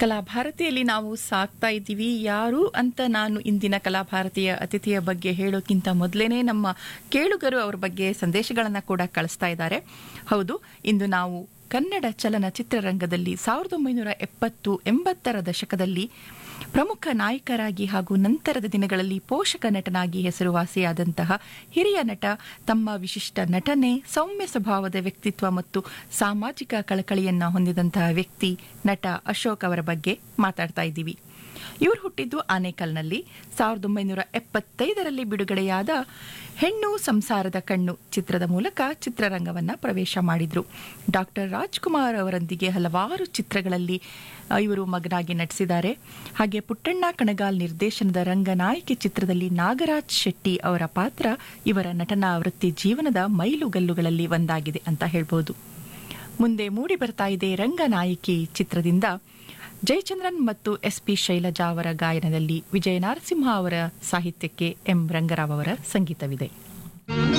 ಕಲಾಭಾರತಿಯಲ್ಲಿ ನಾವು ಸಾಕ್ತಾ ಇದ್ದೀವಿ ಯಾರು ಅಂತ ನಾನು ಇಂದಿನ ಕಲಾಭಾರತಿಯ ಅತಿಥಿಯ ಬಗ್ಗೆ ಹೇಳೋಕ್ಕಿಂತ ಮೊದಲೇನೆ ನಮ್ಮ ಕೇಳುಗರು ಅವ್ರ ಬಗ್ಗೆ ಸಂದೇಶಗಳನ್ನು ಕೂಡ ಕಳಿಸ್ತಾ ಇದ್ದಾರೆ ಹೌದು ಇಂದು ನಾವು ಕನ್ನಡ ಚಲನಚಿತ್ರರಂಗದಲ್ಲಿ ಸಾವಿರದ ಒಂಬೈನೂರ ಎಪ್ಪತ್ತು ಎಂಬತ್ತರ ದಶಕದಲ್ಲಿ ಪ್ರಮುಖ ನಾಯಕರಾಗಿ ಹಾಗೂ ನಂತರದ ದಿನಗಳಲ್ಲಿ ಪೋಷಕ ನಟನಾಗಿ ಹೆಸರುವಾಸಿಯಾದಂತಹ ಹಿರಿಯ ನಟ ತಮ್ಮ ವಿಶಿಷ್ಟ ನಟನೆ ಸೌಮ್ಯ ಸ್ವಭಾವದ ವ್ಯಕ್ತಿತ್ವ ಮತ್ತು ಸಾಮಾಜಿಕ ಕಳಕಳಿಯನ್ನ ಹೊಂದಿದಂತಹ ವ್ಯಕ್ತಿ ನಟ ಅಶೋಕ್ ಅವರ ಬಗ್ಗೆ ಮಾತಾಡ್ತಾ ಇದ್ದೀವಿ ಇವರು ಹುಟ್ಟಿದ್ದು ಆನೇಕಲ್ನಲ್ಲಿ ಸಾವಿರದ ಒಂಬೈನೂರ ಎಪ್ಪತ್ತೈದರಲ್ಲಿ ಬಿಡುಗಡೆಯಾದ ಹೆಣ್ಣು ಸಂಸಾರದ ಕಣ್ಣು ಚಿತ್ರದ ಮೂಲಕ ಚಿತ್ರರಂಗವನ್ನ ಪ್ರವೇಶ ಮಾಡಿದ್ರು ಡಾಕ್ಟರ್ ರಾಜ್ಕುಮಾರ್ ಅವರೊಂದಿಗೆ ಹಲವಾರು ಚಿತ್ರಗಳಲ್ಲಿ ಆ, ಇವರು ಮಗನಾಗಿ ನಟಿಸಿದ್ದಾರೆ ಹಾಗೆ ಪುಟ್ಟಣ್ಣ ಕಣಗಾಲ್ ನಿರ್ದೇಶನದ ರಂಗನಾಯಕಿ ಚಿತ್ರದಲ್ಲಿ ನಾಗರಾಜ್ ಶೆಟ್ಟಿ ಅವರ ಪಾತ್ರ ಇವರ ನಟನಾ ವೃತ್ತಿ ಜೀವನದ ಮೈಲುಗಲ್ಲುಗಳಲ್ಲಿ ಒಂದಾಗಿದೆ ಅಂತ ಹೇಳ್ಬೋದು ಮುಂದೆ ಮೂಡಿ ಬರ್ತಾ ಇದೆ ರಂಗನಾಯಕಿ ಚಿತ್ರದಿಂದ ಜಯಚಂದ್ರನ್ ಮತ್ತು ಎಸ್ ಪಿ ಶೈಲಜಾ ಅವರ ಗಾಯನದಲ್ಲಿ ವಿಜಯ ನರಸಿಂಹ ಅವರ ಸಾಹಿತ್ಯಕ್ಕೆ ಎಂ ರಂಗರಾವ್ ಅವರ ಸಂಗೀತವಿದೆ